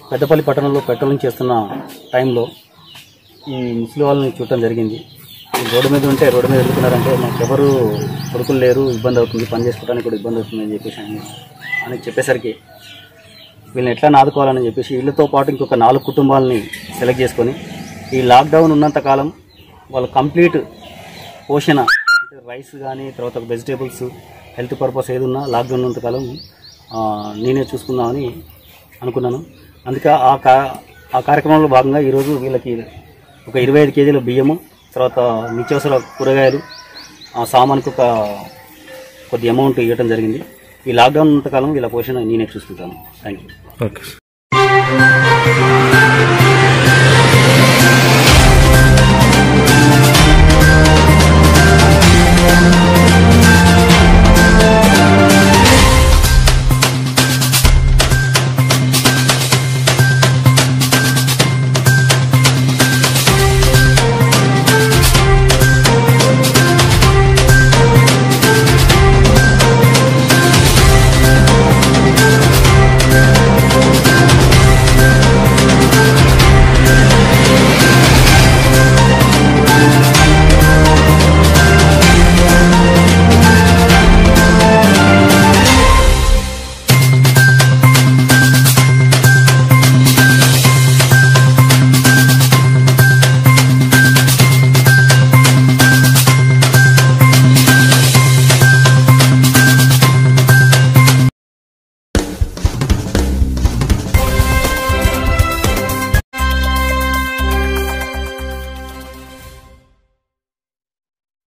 పెద్దపల్లి పట్టణంలో పెట్రోలింగ్ చేస్తున్న టైంలో ఈ ముసలి వాళ్ళని చూడటం జరిగింది ఈ రోడ్డు మీద ఉంటే రోడ్డు మీద వెళ్తున్నారంటే మాకు ఎవరు కొడుకులు లేరు ఇబ్బంది అవుతుంది పని చేసుకోవడానికి కూడా ఇబ్బంది అవుతుంది అని చెప్పేసి అని అని చెప్పేసరికి వీళ్ళని ఎట్లా ఆదుకోవాలని చెప్పేసి వీళ్ళతో పాటు ఇంకొక నాలుగు కుటుంబాలని సెలెక్ట్ చేసుకొని ఈ లాక్డౌన్ ఉన్నంత కాలం వాళ్ళ కంప్లీట్ పోషణ అంటే రైస్ కానీ తర్వాత వెజిటేబుల్స్ హెల్త్ పర్పస్ ఏది ఉన్నా లాక్డౌన్ ఉన్నంత కాలం ఆ, నేనే చూసుకుందామని అనుకున్నాను అందుకే ఆ కా ఆ కార్యక్రమంలో భాగంగా ఈరోజు వీళ్ళకి ఒక ఇరవై ఐదు కేజీల బియ్యము తర్వాత నిత్యావసర కూరగాయలు ఆ సామాన్కి ఒక కొద్ది అమౌంట్ ఇవ్వడం జరిగింది ఈ లాక్డౌన్ ఉన్నంతకాలం వీళ్ళ పోషణ నేనే చూసుకుంటాను థ్యాంక్ యూ ఓకే